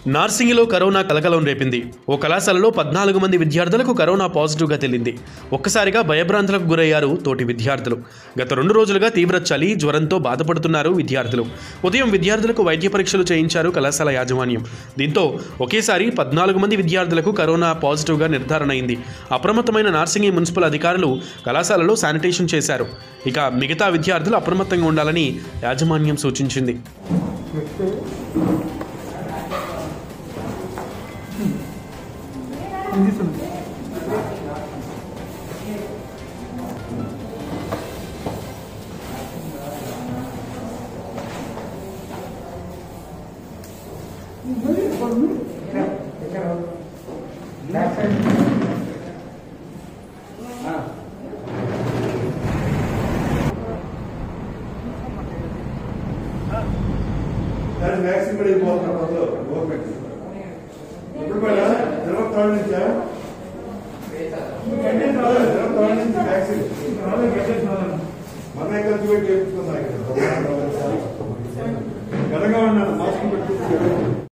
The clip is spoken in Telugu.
నార్సింగిలో కరోనా కలకలం రేపింది ఓ కళాశాలలో పద్నాలుగు మంది విద్యార్థులకు కరోనా పాజిటివ్గా తేలింది ఒక్కసారిగా భయభ్రాంతులకు గురయ్యారు తోటి విద్యార్థులు గత రెండు రోజులుగా తీవ్ర చలి జ్వరంతో బాధపడుతున్నారు విద్యార్థులు ఉదయం విద్యార్థులకు వైద్య పరీక్షలు చేయించారు కళాశాల యాజమాన్యం దీంతో ఒకేసారి పద్నాలుగు మంది విద్యార్థులకు కరోనా పాజిటివ్గా నిర్ధారణ అయింది అప్రమత్తమైన నార్సింగి మున్సిపల్ అధికారులు కళాశాలలో శానిటేషన్ చేశారు ఇక మిగతా విద్యార్థులు అప్రమత్తంగా ఉండాలని యాజమాన్యం సూచించింది దాని వ్యాక్సిన్ కూడా ఇవ్వబోతున్నారు మొదలు గవర్నమెంట్ ఎప్పుడు కూడా జనవరి థర్డ్ నుంచా జనవరి థర్డ్ నుంచి వ్యాక్సిన్ మన ఖర్చు పెట్టి చెప్పుకున్నా ఇక్కడ ఘనంగా ఉన్నాను మాస్క్ పెట్టుకుంటే